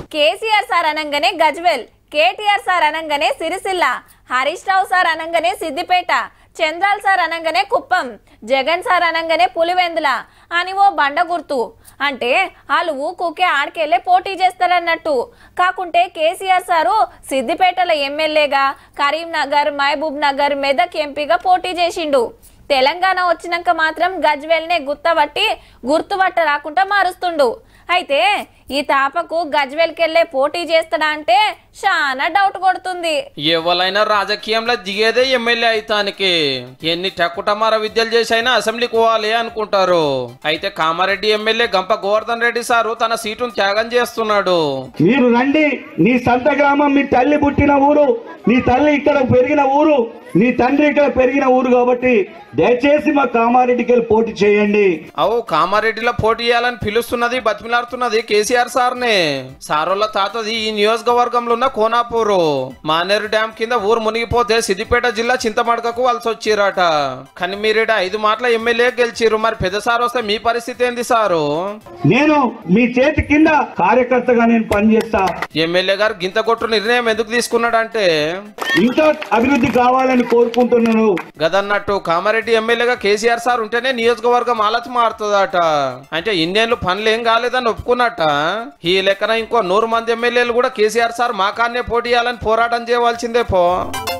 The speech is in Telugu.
కేసీఆర్ సార్ అనగానే గజ్వెల్ కేటీఆర్ సార్ అనగానే సిరిసిల్ల హరీష్ రావు సార్ అనగానే సిద్దిపేట చంద్రాల్ సార్ అనగానే కుప్పం జగన్ సార్ అనగానే పులివెందుల అని ఓ బండ గుర్తు అంటే వాళ్ళు ఊకూకే ఆడికెళ్ళే పోటీ చేస్తారన్నట్టు కాకుంటే కేసీఆర్ సారు సిద్దిపేటలో ఎమ్మెల్యేగా కరీంనగర్ మహబూబ్ నగర్ మెదక్ ఎంపీగా పోటీ చేసిండు తెలంగాణ వచ్చినాక మాత్రం గజ్వెల్నే గుత్తబట్టి గుర్తుపట్ట రాకుండా మారుస్తుండు అయితే ఈ తాపకు గజ్వెల్కెళ్ళే పోటీ చేస్తాడా అంటే చాలా డౌట్ కొడుతుంది ఎవరైనా రాజకీయంలో దిగేదే ఎమ్మెల్యే అయితానికి ఎన్ని టక్కుటమార విద్యలు చేసైనా అసెంబ్లీకి పోవాలి అనుకుంటారు అయితే కామారెడ్డి ఎమ్మెల్యే గంప గోవర్ధన్ రెడ్డి సారు తన సీటును త్యాగం చేస్తున్నాడు మీరు రండి నీ సొంత గ్రామం మీ తల్లి పుట్టిన ఊరు నీ తల్లి ఇక్కడ పెరిగిన ఊరు నీ తండ్రి ఇక్కడ పెరిగిన ఊరు కాబట్టి దయచేసి మా కామారెడ్డికి వెళ్ళి పోటీ చేయండి అవు కామారెడ్డిలో పోటీ చేయాలని పిలుస్తున్నది బతిమిలాడుతున్నది కేసీఆర్ సార్నే సారోళ్ళ తాతది ఈ నియోజకవర్గంలో ఉన్న కోనాపూరు మానేరు డ్యామ్ కింద ఊరు మునిగిపోతే సిద్దిపేట జిల్లా చింతమడకకు వలస వచ్చిరట కానీ మీరేడ ఐదు మాటల ఎమ్మెల్యే గెలిచిర్రు మరి పెద్ద సార్ వస్తే మీ పరిస్థితి ఏంది సారు నేను మీ చేతి కింద కార్యకర్తగా నేను పనిచేస్తా ఎమ్మెల్యే గారు గింత కొట్టు నిర్ణయం ఎందుకు తీసుకున్నాడంటే ఇంకా అభివృద్ధి కావాలని కోరుకుంటున్నాను గదన్నట్టు కామారెడ్డి ఎమ్మెల్యేగా కేసీఆర్ సార్ ఉంటేనే నియోజకవర్గం ఆలతి మారుతుందట అంటే ఇన్నేళ్ళు పనులు ఏం కాలేదని ఒప్పుకున్నట్ట ఈ లెక్కన ఇంకో నూరు మంది ఎమ్మెల్యేలు కూడా కేసీఆర్ సార్ మా కాన్నే పోటీ చేయాలని పోరాటం చేయవలసిందే పో